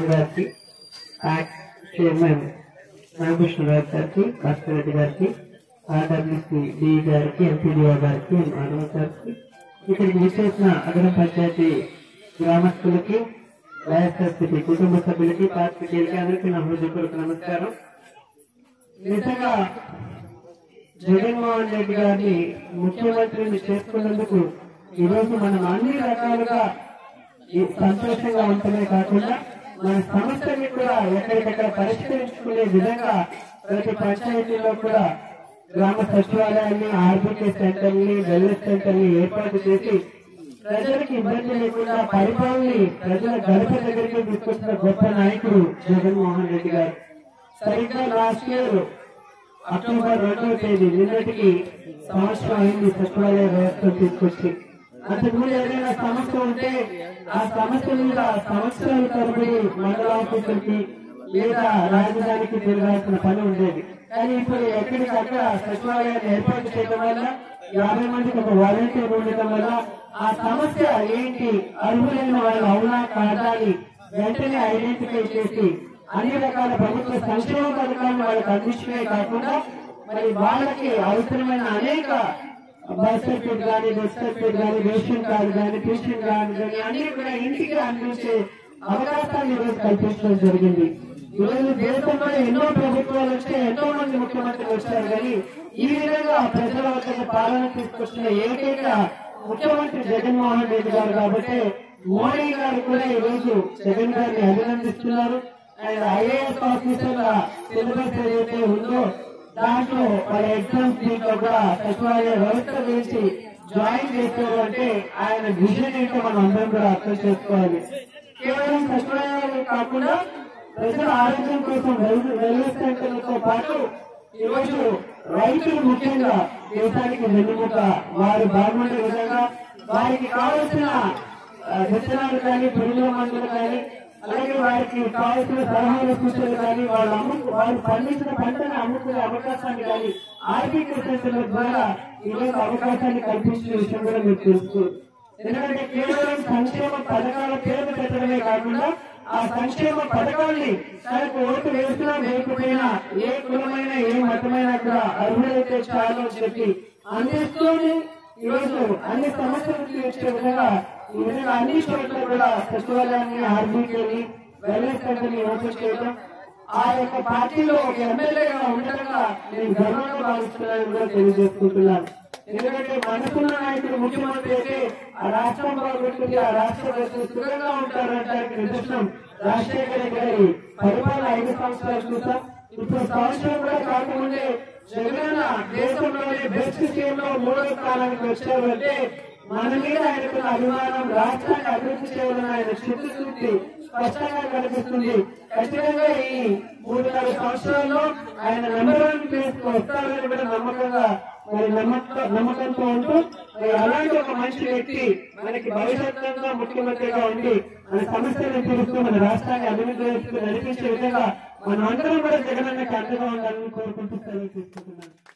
chairman గారికి act chairman Ramakrishna Rao గారికి భాస్కర్ రెడ్డి గారికి ఆర్డబ్ల్యూసీ డి గారికి ఎంపీడీఓ గారికి మాధవ్ గారికి ఇక్కడికి విచ్చేసిన అగ్ర పంచాయతీ గ్రామస్తులకి వైఎస్ఆర్సీపీ కుటుంబ సభ్యులకి పార్టీలకి అందరికీ నా హృదయపూర్వక నమస్కారం నిజంగా జగన్మోహన్ రెడ్డి గారిని ముఖ్యమంత్రిని చేసుకున్నందుకు ఈరోజు మనం అన్ని రకాలుగా ఈ సంతోషంగా ఉండటమే కాకుండా మన సమస్యల్ని కూడా ఎక్కడికక్కడ పరిష్కరించుకునే విధంగా ప్రతి పంచాయతీలో కూడా గ్రామ సచివాలయాన్ని ఆర్బీకే సెంటర్ని వెల్నెస్ సెంటర్ని ఏర్పాటు చేసి ప్రజలకు ఇబ్బంది లేకుండా పరిపాలనని ప్రజల గడప దగ్గరికి తీసుకొచ్చిన గొప్ప నాయకుడు జగన్మోహన్ రెడ్డి గారు సరిగ్గా లాస్ట్ ఇయర్ అక్టోబర్ రెండవ తేదీ నిన్నటికి సంవత్సరం అయింది సచివాలయ వ్యవస్థ తీసుకొచ్చి అంతకుముందు ఏదైనా సమస్య ఉంటే ఆ సమస్య మీద సంవత్సరాల తరబడి మండల ఆఫీసులకి లేదా రాజధానికి తిరగాల్సిన పని ఉండేది కానీ ఇప్పుడు ఎక్కడికక్కడ సచివాలయాన్ని ఏర్పాటు చేయడం వల్ల యాభై మందికి ఒక వాలంటీర్ ఉండటం వల్ల ఆ సమస్య ఏంటి అర్హులైన వాళ్ళు అవునా కాదా అని వెంటనే ఐడెంటిఫై చేసి అన్ని రకాల ప్రభుత్వ సంక్షేమ పథకాలను వాళ్ళకి అందించడమే కాకుండా మరి వాళ్ళకి అవసరమైన అనేక బర్త్ సర్టిఫికేట్ కానీ డెత్ సర్టిఫికేట్ కానీ రేషన్ కార్డు కానీ పెన్షన్ కార్డు కానీ అన్ని కూడా ఇంటికి అందించే అవకాశాన్ని ఈరోజు కల్పించడం జరిగింది ఈరోజు దేశంలో ఎన్నో ప్రభుత్వాలు వచ్చాయి ఎంతో మంది ముఖ్యమంత్రులు వచ్చారు కానీ ఈ విధంగా ప్రజల వద్దకు పాలన తీసుకొచ్చిన ఏకైక ముఖ్యమంత్రి జగన్మోహన్ రెడ్డి గారు కాబట్టి మోడీ గారు కూడా ఈ రోజు జగన్ గారిని అభినందిస్తున్నారు అండ్ ఐఏఎస్ ఆఫీసర్ల సిలబస్ ఏదైతే ఉందో దాంట్లో వాళ్ళ ఎగ్జామ్స్ దీంట్లో కూడా సచివాలయ వ్యవస్థ గురించి జాయిన్ చేశారు అంటే ఆయన విజన్ ఏంటో మనం అందరం కూడా అర్థం చేసుకోవాలి కేవలం సచివాలయాలు కాకుండా ప్రజల ఆరోగ్యం కోసం వెల్నెస్ సెంటర్లతో పాటు ఈరోజు రైతులు ముఖ్యంగా దేశానికి వెన్నుముక వారు బాగుండే విధంగా వారికి కావలసిన ఆ, విత్తనాలు కానీ పురుగుల మందులు కానీ అలాగే వారికి కావాల్సిన సలహాలు సూచనలు కానీ వాళ్ళు అమ్ము వారు పండించిన పంటను అమ్ముకునే అవకాశాన్ని కానీ ఆర్థిక సెంటర్ల ద్వారా ఈరోజు అవకాశాన్ని కల్పించిన విషయం కూడా మీకు తెలుసు ఎందుకంటే కేవలం సంక్షేమ పథకాల పేరు పెట్టడమే కాకుండా ఆ సంక్షేమ పథకాల్ని తనకు ఓటు వేసినా లేకపోయినా ఏ కులమైన ఏ మతమైనా కూడా అర్హులైతే చాలు అని చెప్పి అందిస్తూనే ఈరోజు అన్ని సమస్యలు తీర్చే విధంగా ఈ విధంగా అన్ని చోట్ల కూడా సచివాలయాన్ని ఆర్బీకేని వెల్నెస్ సెంటర్ని ఓపెన్ చేయడం ఆ యొక్క పార్టీలో ఒక ఎమ్మెల్యేగా ఉండగా నేను గర్వంగా భావిస్తున్నానని కూడా తెలియజేసుకుంటున్నాను ఎందుకంటే మనసున్న నాయకుడు ముఖ్యమంత్రి అయితే ఆ రాష్ట్రం బాగుంటుంది ఆ రాష్ట్ర ప్రజలు సుఖంగా ఉంటారంటానికి నిదర్శనం రాజశేఖర రెడ్డి గారి పరిపాలన ఐదు సంవత్సరాలు చూసాం ఇప్పుడు సంవత్సరం కూడా కాకముందే జగన్ దేశంలోనే బెస్ట్ సీఎం లో మూడో స్థానానికి వచ్చారు అంటే మన మీద ఆయనకున్న అభిమానం రాష్ట్రాన్ని అభివృద్ధి చేయాలని ఆయన చిత్తశుద్ధి స్పష్టంగా కనిపిస్తుంది ఖచ్చితంగా ఈ మూడున్నర సంవత్సరాల్లో ఆయన నెంబర్ వన్ ప్లేస్ కు వస్తారని కూడా నమ్మకంగా మరి నమ్మక నమ్మకంతో ఉంటూ మరి అలాంటి ఒక మంచి వ్యక్తి మనకి భవిష్యత్తులో ముఖ్యమంత్రిగా ఉండి మన సమస్యలను తీరుస్తూ మన రాష్ట్రాన్ని అభివృద్ధి వైపుకు నడిపించే విధంగా మనం అందరం కూడా జగనన్నకి అండగా ఉండాలని కోరుకుంటూ సెలవు తీసుకుంటున్నాను